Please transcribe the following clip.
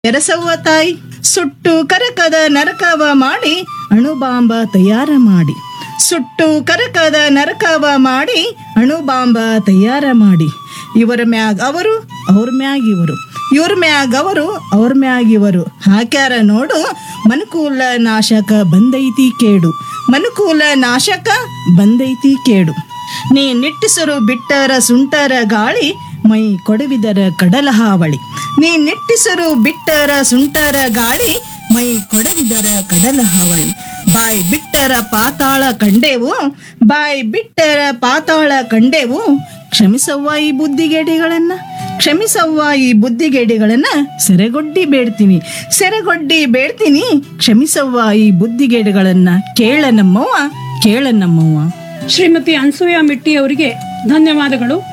ಎರಸವ್ವ ತಾಯಿ ಸುಟ್ಟು ಕರಕದ ನರಕವ ಮಾಡಿ ಅಣುಬಾಂಬ ತಯಾರ ಮಾಡಿ ಸುಟ್ಟು ಕರಕದ ನರಕವ ಮಾಡಿ ಅಣುಬಾಂಬ ತಯಾರ ಮಾಡಿ ಇವರ ಮ್ಯಾಗ್ ಅವರು ಅವ್ರ ಮ್ಯಾಗ್ ಇವರು ಇವ್ರ ಮ್ಯಾಗ್ ಅವರು ಅವ್ರ ಮ್ಯಾಗ್ ಇವರು ಹಾಕ್ಯಾರ ನೋಡು ಮನುಕೂಲ ನಾಶಕ ಬಂದೈತಿ ಕೇಡು ಮನುಕೂಲ ನಾಶಕ ಬಂದೈತಿ ಕೇಡು ನೀ ನಿಟ್ಟಿಸರು ಬಿಟ್ಟರ ಸುಂಟರ ಗಾಳಿ ಮೈ ಕೊಡವಿದರ ಕಡಲ ಹಾವಳಿ ನೀ ನಿಟ್ಟಿಸರು ಬಿಟ್ಟರ ಸುಂಟರ ಗಾಳಿ ಮೈ ಕೊಡವಿದರ ಕಡಲ ಹಾವಳಿ ಬಾಯ್ ಬಿಟ್ಟರ ಪಾತಾಳ ಕಂಡೆವು ಬಾಯ್ ಬಿಟ್ಟರ ಪಾತಾಳ ಕಂಡೆವು ಕ್ಷಮಿಸವ್ವ ಈ ಬುದ್ಧಿಗೇಡಿಗಳನ್ನ ಕ್ಷಮಿಸವ್ವ ಈ ಬುದ್ಧಿಗೇಡಿಗಳನ್ನ ಸೆರೆಗೊಡ್ಡಿ ಬೇಡ್ತೀನಿ ಸೆರೆಗೊಡ್ಡಿ ಬೇಡ್ತೀನಿ ಕ್ಷಮಿಸವ್ವ ಈ ಬುದ್ಧಿಗೇಡಿಗಳನ್ನ ಕೇಳ ನಮ್ಮವ್ವ ಕೇಳ ನಮ್ಮವ್ವ ಶ್ರೀಮತಿ ಅನ್ಸೂಯ ಮಿಟ್ಟಿ ಅವರಿಗೆ ಧನ್ಯವಾದಗಳು